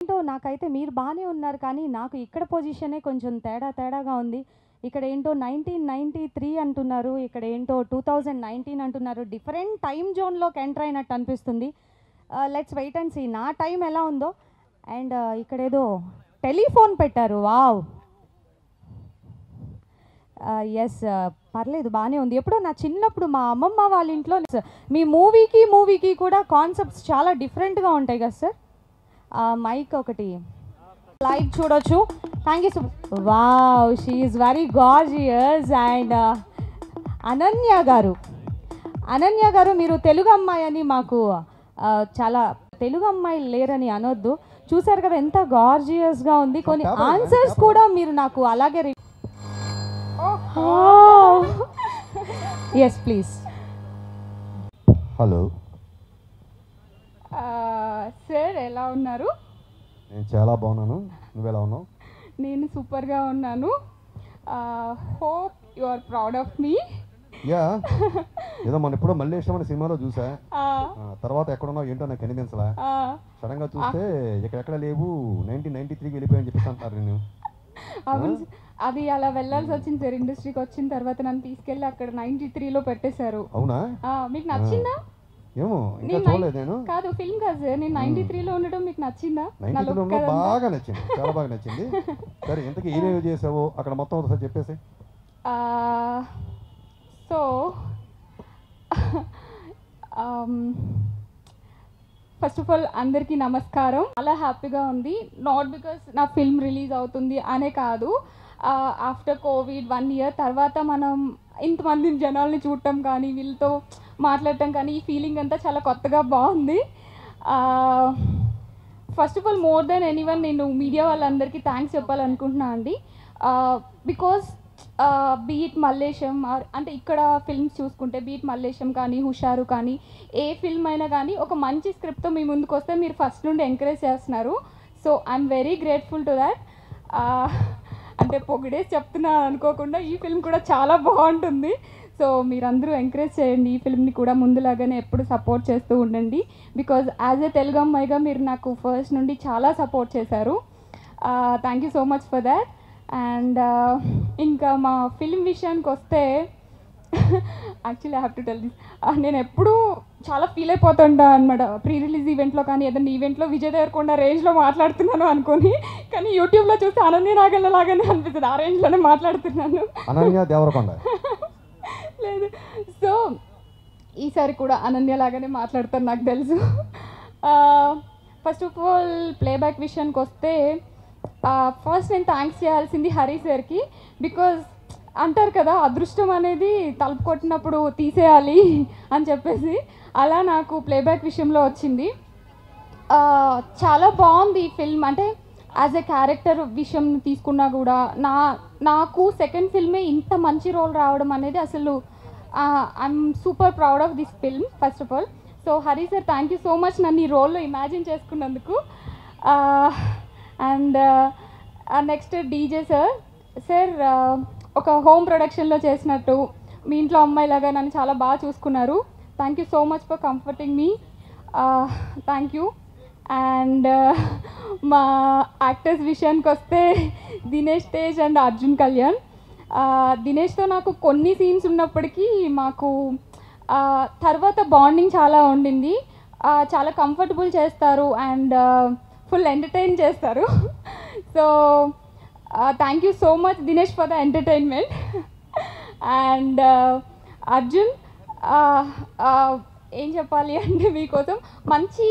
ఏంటో నాకైతే మీరు బాగానే ఉన్నారు కానీ నాకు ఇక్కడ పొజిషనే కొంచెం తేడా తేడాగా ఉంది ఇక్కడ ఏంటో నైన్టీన్ నైంటీ త్రీ అంటున్నారు ఇక్కడ ఏంటో టూ థౌజండ్ నైన్టీన్ అంటున్నారు డిఫరెంట్ టైం జోన్లోకి ఎంటర్ అయినట్టు అనిపిస్తుంది లెట్స్ వెయిట్ అండ్ సీ నా టైం ఎలా ఉందో అండ్ ఇక్కడ ఏదో టెలిఫోన్ పెట్టారు వావ్ ఎస్ పర్లేదు బాగానే ఉంది ఎప్పుడో నా చిన్నప్పుడు మా అమ్మమ్మ వాళ్ళ ఇంట్లో మీ మూవీకి మూవీకి కూడా కాన్సెప్ట్స్ చాలా డిఫరెంట్గా ఉంటాయి కదా సార్ మైక్ ఒకటి లైవ్ చూడొచ్చు thank you so wow she very gorgeous and Ananya గారు అనన్య గారు మీరు తెలుగు అమ్మాయి అని మాకు ఆ, చాలా తెలుగు అమ్మాయి లేరని అనొద్దు చూసారు కదా ఎంత గార్జియస్గా ఉంది కొన్ని ఆన్సర్స్ కూడా మీరు నాకు అలాగే ఎస్ ప్లీజ్ హలో సార్ ఎలా ఉన్నారు నేను చాలా బాగున్నాను నువ్వు ఎలా ఉన్నావు నేను సూపర్గా ఉన్నాను hope you are proud of me yeah ఏదో మన ఎప్పుడో మళ్ళీ ఇష్టమైన సినిమాలో చూసా ఆ, తర్వాత ఎక్కడున్నావు ఏంటో నాకు కనిపించలా సడన్ గా చూస్తే ఎక్కడెక్కడ లేవు నైన్టీన్ నైన్టీ త్రీకి వెళ్ళిపోయని చెప్పేసి అంటారు నేను అవును sir. అది అలా వెళ్ళాల్సి వచ్చింది సార్ ఇండస్ట్రీకి వచ్చిన తర్వాత నన్ను తీసుకెళ్ళి అక్కడ నైన్టీ త్రీలో పెట్టేశారు అవునా ఆ, మీకు నచ్చిందా ఏమో ఇంకా నేను చూడలేదు నేను కాదు ఫిల్మ్ కాదు సార్ నేను నైన్టీ త్రీలో ఉండడం మీకు నచ్చిందా నా నైన్టీ look త్రీలో అదంతా? బాగా నచ్చింది చాలా బాగా నచ్చింది సరే ఇంతకీ ఏమేమి చేసావో అక్కడ మొత్తం ఒకసారి చెప్పేసి సో ఫస్ట్ ఆఫ్ ఆల్ అందరికీ నమస్కారం చాలా హ్యాపీగా ఉంది నాట్ బికాస్ నా ఫిల్మ్ రిలీజ్ అవుతుంది అనే కాదు ఆఫ్టర్ కోవిడ్ వన్ ఇయర్ తర్వాత మనం ఇంతమంది జనాల్ని చూడటం కానీ వీళ్ళతో మాట్లాడటం కానీ ఈ ఫీలింగ్ అంతా చాలా కొత్తగా బాగుంది first of all more than anyone నేను మీడియా వాళ్ళందరికీ థ్యాంక్స్ చెప్పాలనుకుంటున్నా అండి బికాస్ బీట్ మల్లేశం ఆర్ అంటే ఇక్కడ ఫిల్మ్స్ చూసుకుంటే బీట్ మల్లేశం కానీ హుషారు కానీ ఏ ఫిల్మ్ అయినా కానీ ఒక మంచి స్క్రిప్ట్తో మీ ముందుకు వస్తే మీరు ఫస్ట్ నుండి ఎంకరేజ్ చేస్తున్నారు so I'm very grateful to that అంటే పొగిడేసి చెప్తున్నా అనుకోకుండా ఈ ఫిల్మ్ కూడా చాలా బాగుంటుంది సో మీరందరూ ఎంకరేజ్ చేయండి ఈ ఫిల్మ్ని కూడా ముందులాగానే ఎప్పుడు సపోర్ట్ చేస్తూ ఉండండి బికాజ్ యాజ్ ఎ తెలుగు అమ్మాయిగా మీరు నాకు ఫస్ట్ నుండి చాలా సపోర్ట్ చేశారు thank you so much for that and ఇంకా మా ఫిల్మ్ విషయానికి వస్తే actually I have to tell this నేను ఎప్పుడూ చాలా ఫీల్ అయిపోతుంటా అనమాట ప్రీ రిలీజ్ ఈవెంట్లో కానీ ఏదైనా ఈవెంట్లో విజయ్ దేవరకొండ రేంజ్లో మాట్లాడుతున్నాను అనుకొని కానీ యూట్యూబ్లో చూస్తే అనన్య నాగల్ల లాగానే అనిపిస్తుంది ఆ రేంజ్లోనే మాట్లాడుతున్నాను అనన్య దేవరకొండ లేదు సో ఈసారి కూడా అనన్య లాగానే మాట్లాడతాను నాకు తెలుసు ఫస్ట్ ఆఫ్ ఆల్ ప్లేబ్యాక్ విషయానికి వస్తే ఫస్ట్ నేను థ్యాంక్స్ చేయాల్సింది హరి సార్కి బికాజ్ అంటారు కదా అదృష్టం అనేది తలుపు కొట్టినప్పుడు తీసేయాలి అని చెప్పేసి అలా నాకు ప్లేబ్యాక్ విషయంలో వచ్చింది ఆ, చాలా బాగుంది ఈ ఫిల్మ్ అంటే యాజ్ ఎ క్యారెక్టర్ విషయం తీసుకున్నా కూడా నా నాకు సెకండ్ ఫిల్మే ఇంత మంచి రోల్ రావడం అనేది అసలు I'm super proud of this film first of all so Hari sir thank you so much నన్ను ఈ రోల్లో ఇమాజిన్ చేసుకున్నందుకు and next DJ sir sir ఒక హోమ్ ప్రొడక్షన్లో చేసినట్టు మీ ఇంట్లో అమ్మాయిలాగా నన్ను చాలా బాగా చూసుకున్నారు thank you so much for comforting me thank you and మా యాక్టర్స్ విషయానికి వస్తే దినేష్ తేజ్ అండ్ అర్జున్ కళ్యాణ్ ఆ, దినేష్తో నాకు కొన్ని సీన్స్ ఉన్నప్పటికీ మాకు ఆ, తర్వాత బాండింగ్ చాలా ఉండింది ఆ, చాలా కంఫర్టబుల్ చేస్తారు అండ్ ఫుల్ ఎంటర్టైన్ చేస్తారు so thank you so much Dinesh for the entertainment and Arjun ఆ, ఆ, ఏం చెప్పాలి అంటే మీకోసం మంచి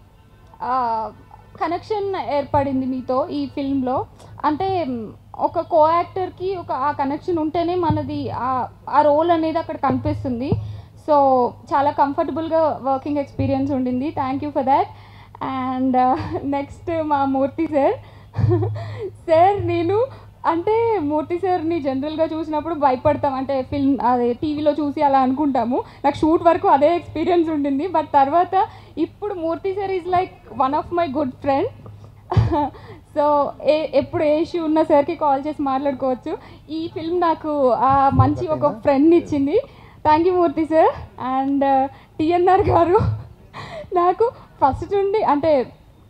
కనెక్షన్ ఏర్పడింది మీతో ఈ ఫిల్మ్లో అంటే మ్, ఒక కో యాక్టర్కి ఒక ఆ కనెక్షన్ ఉంటేనే మనది ఆ- ఆ రోల్ అనేది అక్కడ కనిపిస్తుంది సో చాలా కంఫర్టబుల్గా వర్కింగ్ ఎక్స్పీరియన్స్ ఉండింది thank you for that and next మా మూర్తి సార్ సార్ నేను అంటే మూర్తి సార్ని జనరల్గా చూసినప్పుడు భయపడతాం అంటే ఫిల్మ్ అదే టీవీలో చూసి అలా అనుకుంటాము నాకు షూట్ వరకు అదే ఎక్స్పీరియన్స్ ఉండింది బట్ తర్వాత ఇప్పుడు Murthy sir is like one of my good friend so ఏ ఎప్పుడు ఏ ఇష్యూ ఉన్న సార్కి కాల్ చేసి మాట్లాడుకోవచ్చు ఈ ఫిల్మ్ నాకు ఆ మంచి ఒక ఫ్రెండ్ ఇచ్చింది thank you Murthy sir and TNR గారు నాకు ఫస్ట్ నుండి అంటే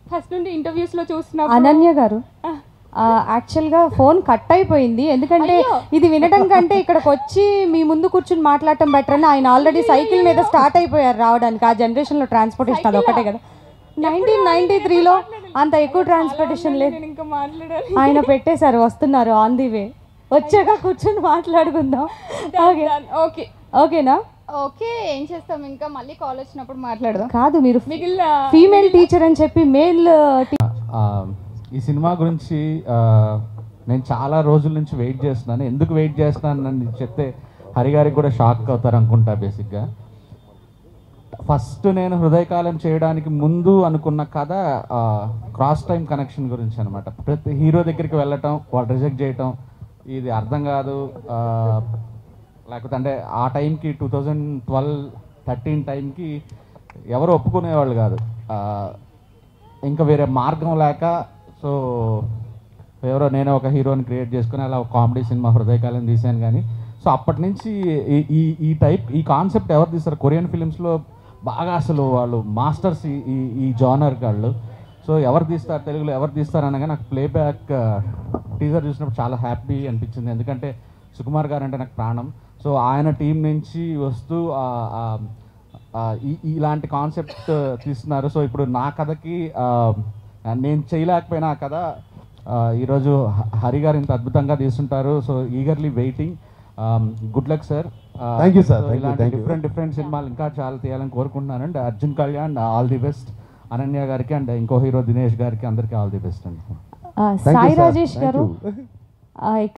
ఫస్ట్ నుండి ఇంటర్వ్యూస్ లో చూస్తున్నప్పుడు అనన్య గారు యాక్చువల్గా ఫోన్ కట్ అయిపోయింది ఎందుకంటే ఇది వినడం కంటే ఇక్కడికి వచ్చి మీ ముందు కూర్చుని మాట్లాడటం బెటర్ అని ఆయన ఆల్రెడీ సైకిల్ మీద స్టార్ట్ అయిపోయారు రావడానికి ఆ జనరేషన్లో ట్రాన్స్పోర్టేషన్ అది ఒకటే కదా నైన్టీన్ నైన్టీ త్రీలో అంత ఎక్కువ ట్రాన్స్పోర్టేషన్ లేదు నేను ఇంకా మాట్లాడాలి ఆయన పెట్టేశారు వస్తున్నారు ఆన్ ది వే వచ్చాక కూర్చొని మాట్లాడుకుందాం ఓకే ఓకే ఓకేనా ఓకే ఏం చేస్తాం ఇంకా మళ్ళీ కాల్ వచ్చినప్పుడు మాట్లాడదాం కాదు మీరు మిగిలిన ఫీమేల్ టీచర్ అని చెప్పి మేల్ ఆ, ఈ సినిమా గురించి ఆ, నేను చాలా రోజుల నుంచి వెయిట్ చేస్తున్నాను ఎందుకు వెయిట్ చేస్తున్నాను అని చెప్తే హరిగారికి కూడా షాక్ అవుతారు అనుకుంటా బేసిక్గా ఫస్ట్ నేను హృదయకాలం చేయడానికి ముందు అనుకున్న కథ క్రాస్ టైం కనెక్షన్ గురించి అనమాట ప్రతి హీరో దగ్గరికి వెళ్ళటం వాళ్ళు రిజెక్ట్ చేయటం ఇది అర్థం కాదు ఆ, లేకపోతే అంటే ఆ టైంకి టూ థౌజండ్ ట్వెల్వ్ థర్టీన్ టైంకి ఎవరు ఒప్పుకునేవాళ్ళు కాదు ఆ, ఇంకా వేరే మార్గం లేక సో ఎవరో నేనే ఒక హీరోని క్రియేట్ చేసుకుని అలా ఒక కామెడీ సినిమా హృదయకాలం తీశాను కానీ సో అప్పటి నుంచి ఈ- ఈ ఈ టైప్ ఈ కాన్సెప్ట్ ఎవరు తీస్తారు కొరియన్ ఫిలిమ్స్లో బాగా అసలు వాళ్ళు మాస్టర్స్ ఈ ఈ- ఈ జానర్ వాళ్ళు సో ఎవరు తీస్తారు తెలుగులో ఎవరు తీస్తారు అనగా నాకు ప్లేబ్యాక్ టీజర్ చూసినప్పుడు చాలా హ్యాపీ అనిపించింది ఎందుకంటే సుకుమార్ గారు అంటే నాకు ప్రాణం సో ఆయన టీం నుంచి వస్తూ ఆ- ఆ- ఆ, ఈ- ఇలాంటి కాన్సెప్ట్ తీస్తున్నారు సో ఇప్పుడు నా కథకి ఆ, నేను చేయలేకపోయినా ఆ కథ ఆ, ఈరోజు హ- హరి గారు ఇంత అద్భుతంగా తీస్తుంటారు so eagerly waiting good luck sir Thank you, sir. Thank you, ఇలాంటి thank you. డిఫరెంట్ డిఫరెంట్ సినిమాలు ఇంకా చాలా తీయాలని కోరుకుంటున్నాను and Arjun Kalyan all the best Ananya గారికి అండ్ ఇంకో హీరో దినేష్ గారికి అందరికీ ఆల్ ది బెస్ట్ అండి Thank you, Sai sir. Rajesh Thank గారు you.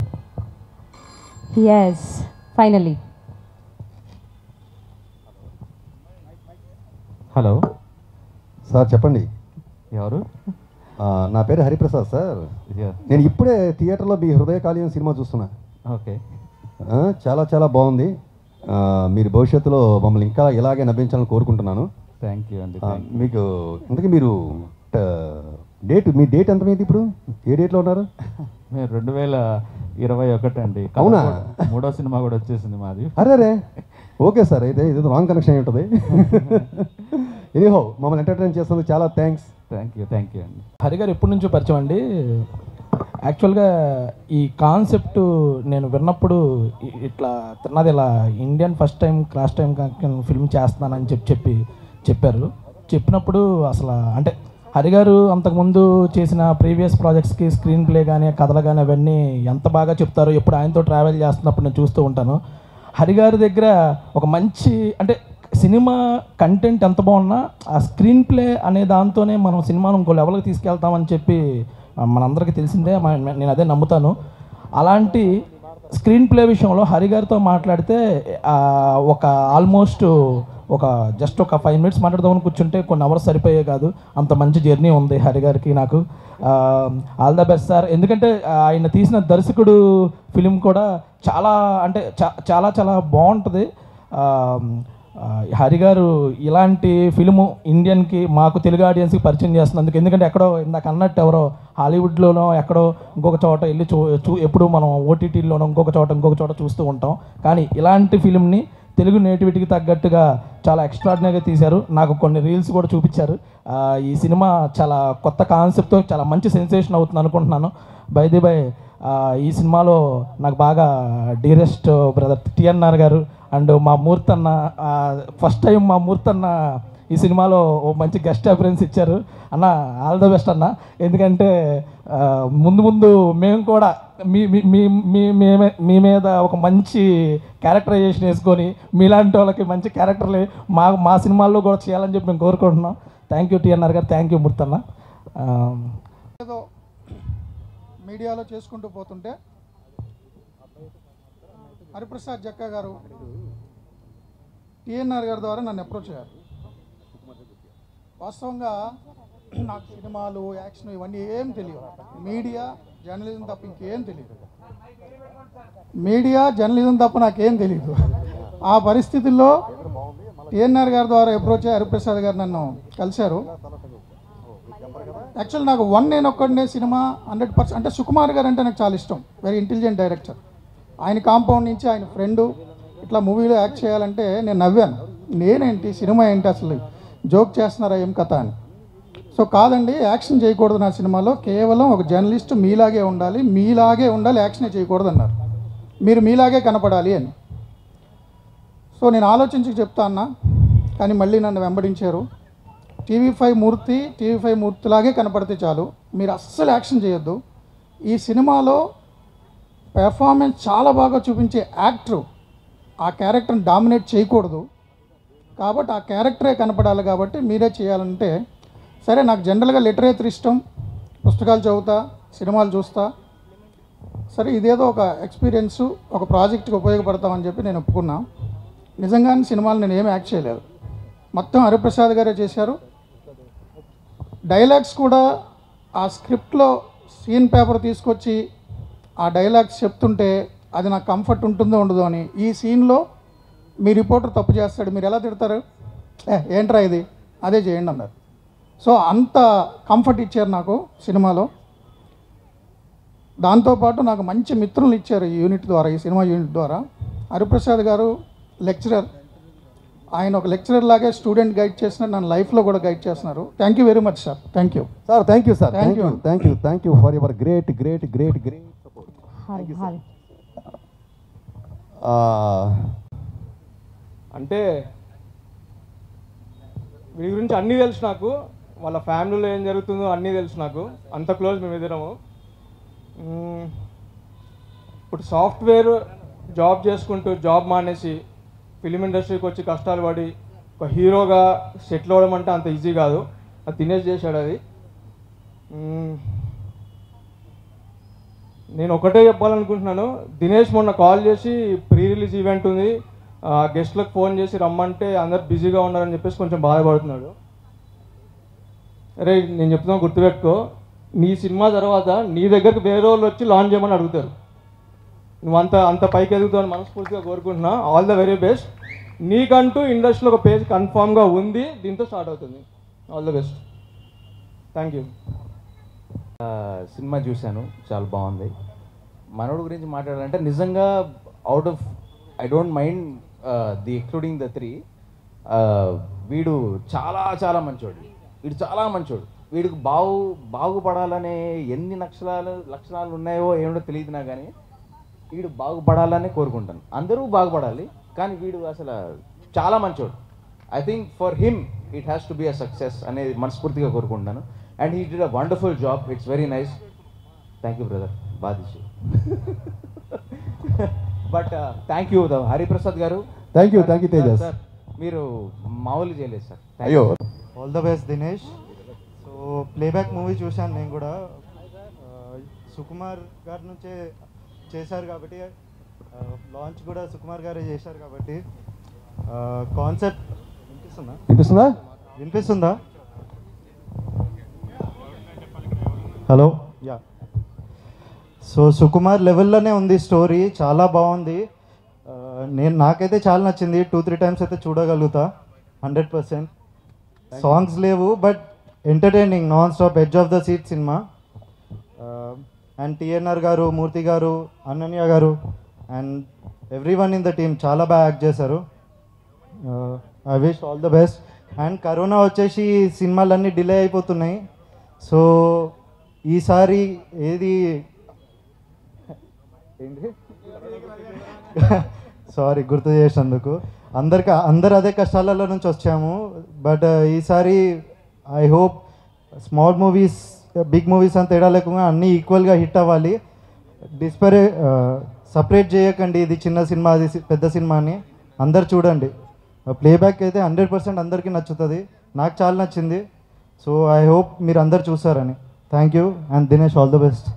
Yes finally hello sir చెప్పండి ఎవరు ఆ, నా పేరు హరిప్రసాద్ సార్ నేను ఇప్పుడే థియేటర్లో మీ హృదయకాలీన సినిమా చూస్తున్నా ఓకే ఆ, చాలా చాలా బాగుంది ఆ, మీరు భవిష్యత్తులో మమ్మల్ని ఇంకా ఇలాగే నవ్వించాలని కోరుకుంటున్నాను థ్యాంక్ యూ అండి ఆ, మీకు ఇంతకీ మీరు ట- డేట్ మీ డేట్ ఎంత మీది ఇప్పుడు ఏ డేట్లో ఉన్నారు మేము రెండు వేల ఇరవై ఒకటి అండి అవునా? కథ మూడో సినిమా కూడా వచ్చేసింది మాది అరే రే ఓకే సార్ అయితే ఇది రాంగ్ కనెక్షన్ అయి ఉంటుంది ఎనీహో మమ్మల్ని ఎంటర్టైన్ చేస్తుంది చాలా thanks thank you thank you అండి హరి గారు ఎప్పటి నుంచో పరిచయం అండి యాక్చువల్గా ఈ కాన్సెప్ట్ నేను విన్నప్పుడు ఇ- ఇట్లా తిన్నది ఇలా Indian first time class time film చేస్తున్నానని చెప్పి చెప్పి చెప్పారు చెప్పినప్పుడు అసలు అంటే హరి గారు అంతకుముందు చేసిన ప్రీవియస్ ప్రాజెక్ట్స్కి స్క్రీన్ ప్లే కానీ కథలు కానీ అవన్నీ ఎంత బాగా చెప్తారో ఎప్పుడు ఆయనతో ట్రావెల్ చేస్తున్నప్పుడు నేను చూస్తూ ఉంటాను హరి గారి దగ్గర ఒక మంచి అంటే సినిమా కంటెంట్ ఎంత బాగున్నా ఆ స్క్రీన్ ప్లే అనే దాంతోనే మనం సినిమాను ఇంకో లెవెల్కి తీసుకెళ్తామని చెప్పి ఆ, మనందరికీ తెలిసిందే మ- నేను అదే నమ్ముతాను అలాంటి స్క్రీన్ ప్లే విషయంలో హరి గారితో మాట్లాడితే ఆ, ఒక ఆల్మోస్ట్ ఒక జస్ట్ ఒక ఫైవ్ మినిట్స్ మాట్లాడదామని కూర్చుంటే కొన్ని అవర్స్ సరిపోయే కాదు అంత మంచి జర్నీ ఉంది హరి గారికి నాకు ఆల్ ద బెస్ట్ సార్ ఎందుకంటే ఆ, ఆయన తీసిన దర్శకుడు ఫిలిం కూడా చాలా అంటే చా- చాలా చాలా బాగుంటుంది ఆ, ఆ, హరి గారు ఇలాంటి ఫిలిము ఇండియన్కి మాకు తెలుగు ఆడియన్స్కి పరిచయం చేస్తున్నందుకు ఎందుకంటే ఎక్కడో ఇందాక అన్నట్టు ఎవరో హాలీవుడ్లోనో ఎక్కడో ఇంకొక చోట వెళ్ళి చూ చూ ఎప్పుడు మనం ఓటీటీలోనో ఇంకొక చోట ఇంకొక చోట చూస్తూ ఉంటాం కానీ ఇలాంటి ఫిలింని తెలుగు నేటివిటీకి తగ్గట్టుగా చాలా ఎక్స్ట్రాడినరీగా తీశారు నాకు కొన్ని రీల్స్ కూడా చూపించారు ఆ, ఈ సినిమా చాలా కొత్త కాన్సెప్ట్తో చాలా మంచి సెన్సేషన్ అవుతుంది అనుకుంటున్నాను బై ది బై ఈ సినిమాలో నాకు బాగా డీరెస్ట్ బ్రదర్ టిఎన్ఆర్ గారు అండ్ మా మూర్తన్న ఫస్ట్ టైం మా మూర్తన్న ఈ సినిమాలో ఓ మంచి గెస్ట్ అపిరెన్స్ ఇచ్చారు అన్న ఆల్ ద బెస్ట్ అన్న ఎందుకంటే ఆ, ముందు ముందు మేము కూడా మీ మీ మీ- మీ మేమే- మీ మీద ఒక మంచి క్యారెక్టరైజేషన్ వేసుకొని మీలాంటి వాళ్ళకి మంచి క్యారెక్టర్లు మా మా సినిమాల్లో కూడా చేయాలని చెప్పి మేము కోరుకుంటున్నాం థ్యాంక్ యూ టిఎన్ఆర్ గారు థ్యాంక్ యూ మూర్తన్న ఆ, ఏదో మీడియాలో చేసుకుంటూ పోతుంటే హరిప్రసాద్ జక్క గారు టిఎన్ఆర్ గారి ద్వారా నన్ను అప్రోచ్ అయ్యారు వాస్తవంగా నాకు సినిమాలు యాక్షన్ ఇవన్నీ ఏం తెలియదు మీడియా జర్నలిజం తప్ప ఇంకేం తెలియదు మీడియా జర్నలిజం తప్ప నాకేం తెలియదు ఆ పరిస్థితుల్లో టిఎన్ఆర్ గారి ద్వారా అప్రోచ్ అయ్యి హరిప్రసాద్ గారు నన్ను కలిశారు యాక్చువల్ నాకు వన్ నేను ఒక్కడనే సినిమా హండ్రెడ్ పర్సెంట్ అంటే సుకుమార్ గారు అంటే నాకు చాలా ఇష్టం వెరీ ఇంటెలిజెంట్ డైరెక్టర్ ఆయన కాంపౌండ్ నుంచి ఆయన ఫ్రెండ్ ఇట్లా మూవీలో యాక్ట్ చేయాలంటే నేను నవ్వాను నేనేంటి సినిమా ఏంటి అసలు జోక్ చేస్తున్నారా ఏం కథ అని సో కాదండి యాక్షన్ చేయకూడదు నా సినిమాలో కేవలం ఒక జర్నలిస్ట్ మీలాగే ఉండాలి మీలాగే ఉండాలి యాక్షనే చేయకూడదు అన్నారు మీరు మీలాగే కనపడాలి అని సో నేను ఆలోచించి చెప్తా అన్నా కానీ మళ్ళీ నన్ను వెంబడించారు TV five Murthy TV five మూర్తిలాగే కనపడితే చాలు మీరు అస్సలు యాక్షన్ చేయొద్దు ఈ సినిమాలో పెర్ఫార్మెన్స్ చాలా బాగా చూపించే యాక్టర్ ఆ క్యారెక్టర్ని డామినేట్ చేయకూడదు కాబట్టి ఆ క్యారెక్టరే కనపడాలి కాబట్టి మీరే చేయాలంటే సరే నాకు జనరల్గా లిటరేచర్ ఇష్టం పుస్తకాలు చదువుతా సినిమాలు చూస్తా సరే ఇదేదో ఒక ఎక్స్పీరియన్స్ ఒక ప్రాజెక్ట్కి ఉపయోగపడతామని చెప్పి నేను ఒప్పుకున్నా నిజంగానే సినిమాలు నేను ఏమి యాక్ట్ చేయలేదు మొత్తం హరిప్రసాద్ గారే చేశారు డైలాగ్స్ కూడా ఆ స్క్రిప్ట్లో సీన్ పేపర్ తీసుకొచ్చి ఆ డైలాగ్స్ చెప్తుంటే అది నాకు కంఫర్ట్ ఉంటుందో ఉండదో అని ఈ సీన్లో మీ రిపోర్టర్ తప్పు చేస్తాడు మీరు ఎలా తిడతారు ఏ ఏంట్రా ఇది అదే చేయండి అన్నారు సో అంత కంఫర్ట్ ఇచ్చారు నాకు సినిమాలో దాంతోపాటు నాకు మంచి మిత్రులు ఇచ్చారు ఈ యూనిట్ ద్వారా ఈ సినిమా యూనిట్ ద్వారా హరిప్రసాద్ గారు లెక్చరర్ ఆయన ఒక లెక్చరర్ లాగే స్టూడెంట్ గైడ్ చేసిన నన్ను లైఫ్లో కూడా గైడ్ చేస్తున్నారు thank you very much sir thank you sir thank you sir Thank thank you you. Thank you thank you for your great great great great support hi hi అంటే వీడి గురించి అన్నీ తెలుసు నాకు వాళ్ళ ఫ్యామిలీలో ఏం జరుగుతుందో అన్నీ తెలుసు నాకు అంత క్లోజ్ మేము ఇద్దరము మ్మ్. ఇప్పుడు సాఫ్ట్వేర్ జాబ్ చేసుకుంటూ జాబ్ మానేసి ఫిలిం ఇండస్ట్రీకి వచ్చి కష్టాలు పడి ఒక హీరోగా సెటిల్ అవ్వడం అంటే అంత ఈజీ కాదు అది తినేసి చేశాడు అది మ్మ్. నేను ఒకటే చెప్పాలనుకుంటున్నాను దినేష్ మొన్న కాల్ చేసి ప్రీ రిలీజ్ ఈవెంట్ ఉంది ఆ, గెస్ట్లకు ఫోన్ చేసి రమ్మంటే అందరు బిజీగా ఉన్నారని చెప్పేసి కొంచెం బాధపడుతున్నాడు అరే నేను చెప్తున్నా గుర్తుపెట్టుకో నీ సినిమా తర్వాత నీ దగ్గరకు వేరే వాళ్ళు వచ్చి లాంచ్ చేయమని అడుగుతారు నువ్వు అంత అంత పైకి ఎదుగుతావని మనస్ఫూర్తిగా కోరుకుంటున్నా ఆల్ ద వెరీ బెస్ట్ నీకంటూ ఇండస్ట్రీలో ఒక పేజ్ కన్ఫామ్గా ఉంది దీంతో స్టార్ట్ అవుతుంది all the best thank you ఆ, సినిమా చూశాను చాలా బాగుంది మనోడు గురించి మాట్లాడాలంటే నిజంగా out of I don't mind the excluding the three వీడు చాలా చాలా మంచోడు వీడు చాలా మంచోడు వీడికి బాగు బాగుపడాలనే ఎన్ని లక్షణాలు లక్షణాలు ఉన్నాయో ఏమిటో తెలియదు నా కానీ వీడు బాగుపడాలని కోరుకుంటాను అందరూ బాగుపడాలి కానీ వీడు అసలు చాలా మంచోడు I think for him it has to be a success అనేది మనస్ఫూర్తిగా కోరుకుంటున్నాను and he did a wonderful job it's very nice thank you brother బాధిషు బట్ థ్యాంక్ యూ హరిప్రసాద్ గారు Thank you, thank you, Tejas. Sir మీరు మామూలు చేయలేదు sir అయ్యో all the best Dinesh so playback movie చూశాను నేను కూడా ఆ, సుకుమార్ గారి నుంచే చేశారు కాబట్టి లాంచ్ కూడా సుకుమార్ గారే చేశారు కాబట్టి కాన్సెప్ట్ వినిపిస్తుందా వినిపిస్తుందా వినిపిస్తుందా హలో యా సో సుకుమార్ లెవెల్లోనే ఉంది స్టోరీ చాలా బాగుంది ఆ, నేను నాకైతే చాలా నచ్చింది టూ త్రీ టైమ్స్ అయితే చూడగలుగుతా హండ్రెడ్ పర్సెంట్ సాంగ్స్ లేవు but entertaining non stop edge of the seat cinema and TNR గారు మూర్తి గారు అనన్య గారు and every everyone in the team చాలా బాగా యాక్ట్ చేశారు I wish all the best and corona వచ్చేసి సినిమాలన్నీ డిలే అయిపోతున్నాయి సో ఈసారి ఏది ఏంటి సారీ గుర్తు చేసినందుకు అందరికి అందరు అదే కష్టాలలో నుంచి వచ్చాము బట్ ఈసారి I hope small movies big movies అని తేడా లేకుండా అన్నీ ఈక్వల్గా హిట్ అవ్వాలి డిస్పరే సపరేట్ చేయకండి ఇది చిన్న సినిమా అది సి- పెద్ద సినిమా అని అందరు చూడండి ప్లేబ్యాక్ అయితే హండ్రెడ్ పర్సెంట్ అందరికీ నచ్చుతుంది నాకు చాలా నచ్చింది సో ఐ హోప్ మీరు అందరు చూస్తారని thank you and Dinesh all the best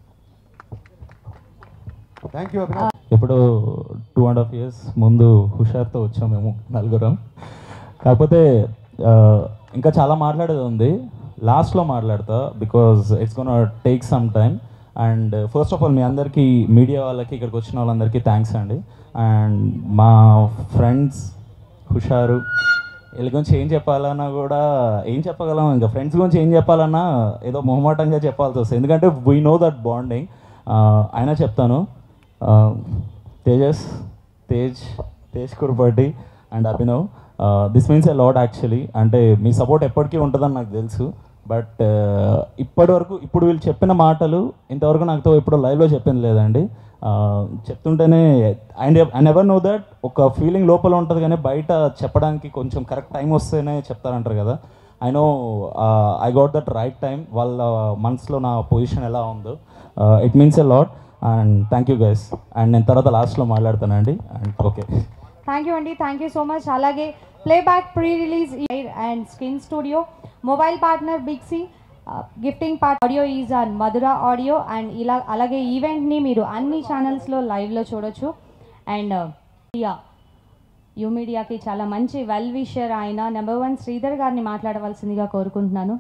thank you Abhinav ఎప్పుడో టూ అండ్ హాఫ్ ఇయర్స్ ముందు హుషార్తో వచ్చాం మేము నలుగురం కాకపోతే ఆ, ఇంకా చాలా మాట్లాడేది ఉంది లాస్ట్లో మాట్లాడతా because it's gonna take some time and first of all మీ అందరికీ మీడియా వాళ్ళకి ఇక్కడికి వచ్చిన వాళ్ళందరికీ థ్యాంక్స్ అండి అండ్ మా ఫ్రెండ్స్ హుషారు వీళ్ళ గురించి ఏం చెప్పాలన్నా కూడా ఏం చెప్పగలం ఇంకా ఫ్రెండ్స్ గురించి ఏం చెప్పాలన్నా ఏదో మొహమాటంగా చెప్పాల్సి వస్తుంది ఎందుకంటే వీ నో దట్ బాండింగ్ అయినా చెప్తాను తేజస్ తేజ్ తేజ్ కుర్బడ్డి and Abhinav this means a lot actually అంటే మీ సపోర్ట్ ఎప్పటికీ ఉంటుందని నాకు తెలుసు బట్ ఇప్పటి వరకు ఇప్పుడు వీళ్ళు చెప్పిన మాటలు ఇంతవరకు నాతో ఇప్పుడు లైవ్లో చెప్పింది లేదండి ఆ, చెప్తుంటేనే I I never know that ఒక ఫీలింగ్ లోపల ఉంటుంది కానీ బయట చెప్పడానికి కొంచెం కరెక్ట్ టైం వస్తేనే చెప్తారంటారు కదా I know I got that right time వాళ్ళ మనసులో నా పొజిషన్ ఎలా ఉందో it means a lot and thank you guys and నేను తర్వాత లాస్ట్లో మాట్లాడతానండి అండ్ ఓకే థ్యాంక్ యూ అండి థ్యాంక్ యూ సో మచ్ అలాగే playback pre release and screen studio mobile partner big C gifting part audio is on Madhura audio and ఇలా అలాగే ఈవెంట్ని మీరు అన్ని ఛానల్స్లో లైవ్లో చూడొచ్చు అండ్ మీడియా యూ మీడియాకి చాలా మంచి వెల్ విషర్ ఆయన నెంబర్ వన్ శ్రీధర్ గారిని మాట్లాడవలసిందిగా కోరుకుంటున్నాను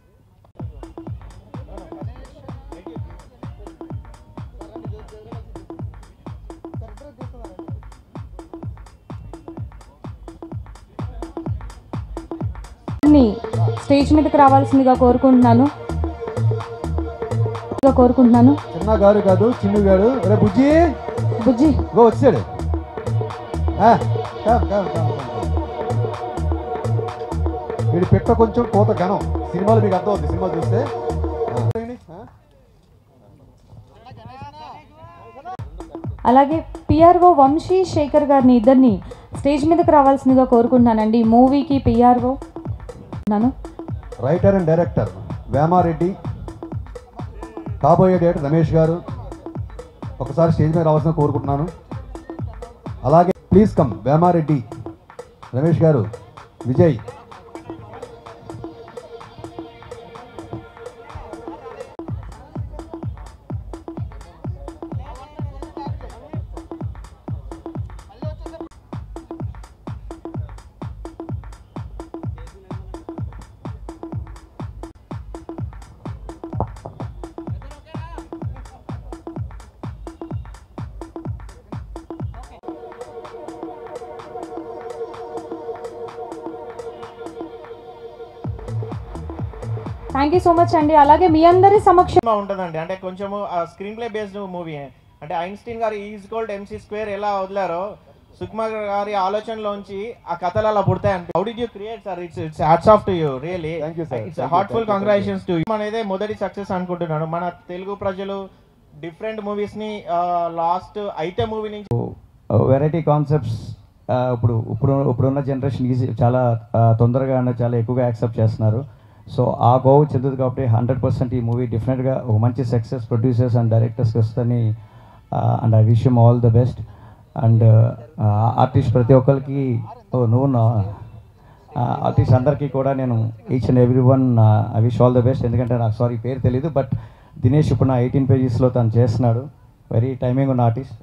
ని స్టేజ్ మీదకి రావాల్సిందిగా కోరుకుంటున్నాను కోరుకుంటున్నాను చిన్న గారు కాదు చిన్ను గారు రే బుజ్జి బుజ్జి గో వచ్చాడు వీడి పెట్ట కొంచెం కోత ఘనం సినిమాలు మీకు అర్థం అవుతుంది సినిమాలు చూస్తే ఆ. అలాగే పిఆర్ఓ వంశీ శేఖర్ గారిని ఇద్దరిని స్టేజ్ మీదకి రావాల్సిందిగా కోరుకుంటున్నానండి మూవీకి పిఆర్ఓ నాను రైటర్ అండ్ డైరెక్టర్ వేమారెడ్డి కాబోయే డైరెక్టర్ రమేష్ గారు ఒకసారి స్టేజ్ మీద రావాల్సిన కోరుకుంటున్నాను అలాగే ప్లీజ్ కమ్ వేమారెడ్డి రమేష్ గారు Vijay thank you so much అండి అలాగే మీ అందరి సమక్షం సినిమా ఉంటుందండి అంటే కొంచెము స్క్రీన్ ప్లే బేస్డ్ మూవీ అంటే ఐన్స్టీన్ గారు ఈజ్ కోల్డ్ ఎంసీ స్క్వేర్ ఎలా వదిలారో సుకుమార్ గారి ఆలోచనలోంచి ఆ కథలు అలా పుడతాయి how do you create sir it's it's hats off to you really Thank you, sir. It's Thank you, heartful thank you, congratulations to అనేదే మొదటి సక్సెస్ అనుకుంటున్నాను మన తెలుగు ప్రజలు డిఫరెంట్ మూవీస్ ని లాస్ట్ అయితే మూవీ నుంచి వెరైటీ కాన్సెప్ట్స్ ఇప్పుడు ఇప్పుడు ఇప్పుడున్న జనరేషన్కి చాలా ఆ, తొందరగా and చాలా ఎక్కువగా యాక్సెప్ట్ చేస్తున్నారు సో ఆ గోవు చెందుతుంది కాబట్టి హండ్రెడ్ పర్సెంట్ ఈ మూవీ డెఫినెట్గా ఒక మంచి సక్సెస్ ప్రొడ్యూసర్స్ అండ్ డైరెక్టర్స్కి వస్తుందని and I wish all the best and artist ప్రతి ఒక్కరికి ఓ నువ్వు ఆర్టిస్ట్ అందరికీ కూడా నేను each and every one I wish all the best ఎందుకంటే నాకు సారీ పేరు తెలియదు బట్ దినేష్ ఇప్పుడు నా ఎయిటీన్ పేజెస్లో తను చేస్తున్నాడు వెరీ టైమింగ్ ఉన్న artist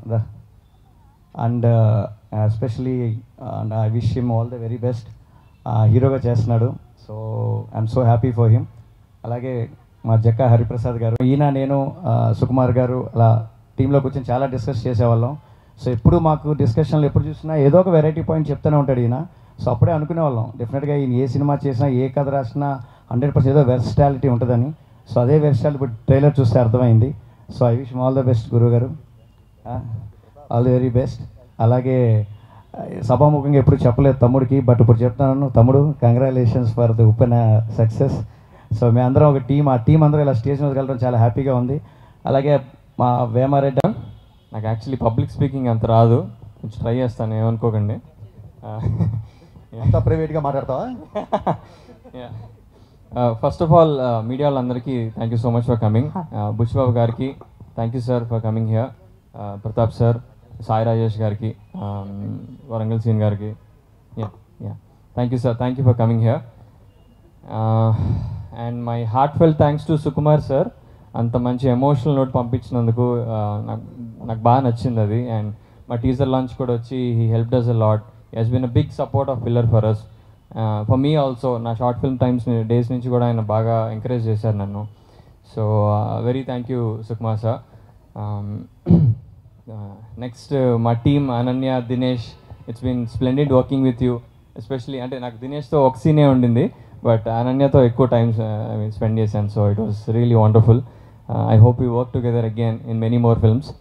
and especially and I wish him all the very best హీరోగా చేస్తున్నాడు so I'm so happy for him అలాగే మా జక్క హరిప్రసాద్ గారు ఈయన నేను ఆ, సుకుమార్ గారు అలా టీంలో కూర్చొని చాలా డిస్కస్ చేసేవాళ్ళం సో ఎప్పుడు మాకు డిస్కషన్లు ఎప్పుడు చూసినా ఏదో ఒక వెరైటీ పాయింట్ చెప్తూనే ఉంటాడు ఈయన సో అప్పుడే అనుకునేవాళ్ళం డెఫినెట్గా ఈయన ఏ సినిమా చేసినా ఏ కథ రాసినా హండ్రెడ్ పర్సెంట్ ఏదో వెర్స్టాలిటీ ఉంటుందని సో అదే వెర్స్టాలిటీ ఇప్పుడు ట్రైలర్ చూస్తే అర్థమైంది so I wish all the best గురువు గారు ఆల్ ది వెరీ బెస్ట్ అలాగే ఆ, సభాముఖంగా ఎప్పుడు చెప్పలేదు తమ్ముడికి బట్ ఇప్పుడు చెప్తున్నాను తమ్ముడు congratulations for the Uppena success so మేమందరం ఒక టీం ఆ టీం అందరూ ఇలా స్టేజ్ మీదకి వెళ్ళడం చాలా హ్యాపీగా ఉంది అలాగే మా వేమారెడ్డి నాకు యాక్చువల్లీ పబ్లిక్ స్పీకింగ్ అంత రాదు కొంచెం ట్రై చేస్తాను ఏమనుకోకండి అంత ప్రైవేట్గా మాట్లాడతావా ఫస్ట్ ఆఫ్ ఆల్ మీడియా వాళ్ళందరికీ thank you so much for coming Buchibabu గారికి thank you sir for coming here Pratap sir Sai Rajesh గారికి um, వరంగల్ సీన్ గారికి yeah yeah thank you sir thank you for coming here and my heartfelt thanks to Sukumar sir అంత మంచి emotional note పంపించినందుకు uh, నాకు నాకు బాగా నచ్చింది అది అండ్ మా టీజర్ లాంచ్ కూడా వచ్చి he help does a lot he's been a big support of pillar for us for me also నా షార్ట్ ఫిల్మ్ టైమ్స్ డేస్ నుంచి కూడా ఆయన బాగా ఎంకరేజ్ చేశారు నన్ను so very thank you Sukumar sir next మా team Ananya Dinesh it's been splendid working with you especially అంటే నాకు దినేష్తో ఒక సీనే ఉండింది బట్ అనన్యతో ఎక్కువ టైం స్పెండ్ చేశాను so it was really wonderful I hope you work together again in many more films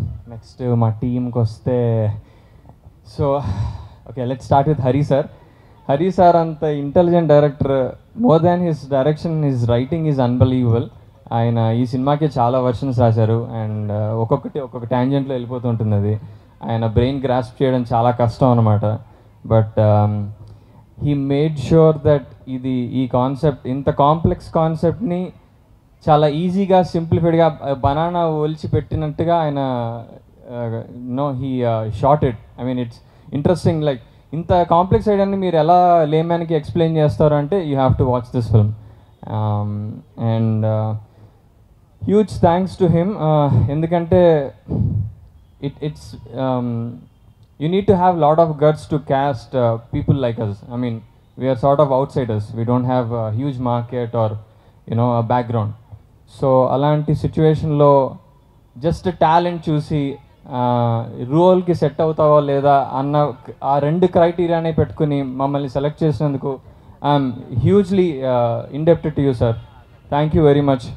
next మా టీంకి వస్తే so okay let start with Hari sir Hari sir అంత intelligent director more than his direction his writing is unbelievable ఆయన ఈ సినిమాకి చాలా versions రాశారు and ఒక్కొక్కటి ఒక్కొక్క ట్యాంజెంట్లో వెళ్ళిపోతుంటుంది అది ఆయన బ్రెయిన్ గ్రాస్ప్ చేయడం చాలా కష్టం అనమాట but he made sure that ఇది ఈ కాన్సెప్ట్ ఇంత కాంప్లెక్స్ కాన్సెప్ట్ని చాలా ఈజీగా సింప్లిఫైడ్గా బనానా ఒలిచి పెట్టినట్టుగా ఆయన no he short it I mean it's interesting like ఇంత కాంప్లెక్స్ ఐడియాని మీరు ఎలా లేమ్యాన్కి ఎక్స్ప్లెయిన్ చేస్తారు అంటే you have to watch this film and huge thanks to him ఎందుకంటే it it's you need to have a lot of guts to cast uh, people like us. I mean, we are sort of outsiders. We don't have a huge market or, you know, a background. So అలాంటి సిచ్యువేషన్లో just talent చూసి రోల్కి set అవుతావో లేదా అన్న ఆ రెండు క్రైటీరియానే పెట్టుకుని మమ్మల్ని సెలెక్ట్ చేసినందుకు I'm hugely indebted to you sir thank you very much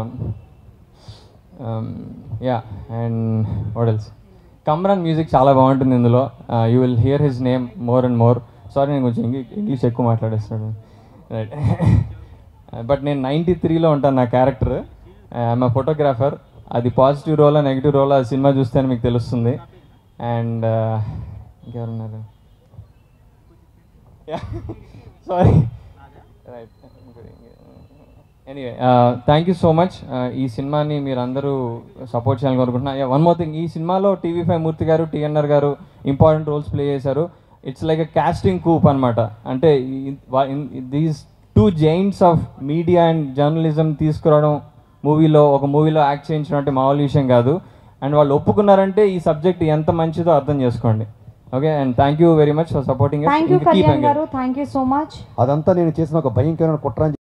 yeah and వాడల్స్ కమ్రాన్ మ్యూజిక్ చాలా బాగుంటుంది ఇందులో you will hear his name more and more sorry నేను కొంచెం ఇంగ్లీ- ఇంగ్లీష్ ఎక్కువ మాట్లాడేస్తున్నాను రైట్ బట్ నేను నైంటీ త్రీలో ఉంటాను నా క్యారెక్టర్ ఐఎమ్ అ ఫోటోగ్రాఫర్ అది పాజిటివ్ రోలా నెగిటివ్ రోలా సినిమా చూస్తేనే మీకు తెలుస్తుంది అండ్ ఇంకెవరున్నారు sorry right anyway thank you so much ఈ సినిమాని మీరు అందరూ సపోర్ట్ చేయాలని కోరుకుంటున్నా వన్ మోర్ థింగ్ ఈ సినిమాలో టీవీ ఫైవ్ మూర్తి గారు టీఎన్ఆర్ గారు ఇంపార్టెంట్ రోల్స్ ప్లే చేశారు it's like a casting coup అనమాట అంటే these two giants of media and journalism తీసుకురావడం మూవీలో ఒక మూవీలో యాక్ట్ చేయించడం అంటే మామూలు విషయం కాదు అండ్ వాళ్ళు ఒప్పుకున్నారంటే ఈ సబ్జెక్ట్ ఎంత మంచిదో అర్థం చేసుకోండి okay and thank you very much for supporting thank you Kalyan గారు థ్యాంక్ యూ సో మచ్ అదంతా నేను చేసిన ఒక భయంకరమైన కుట్ర అని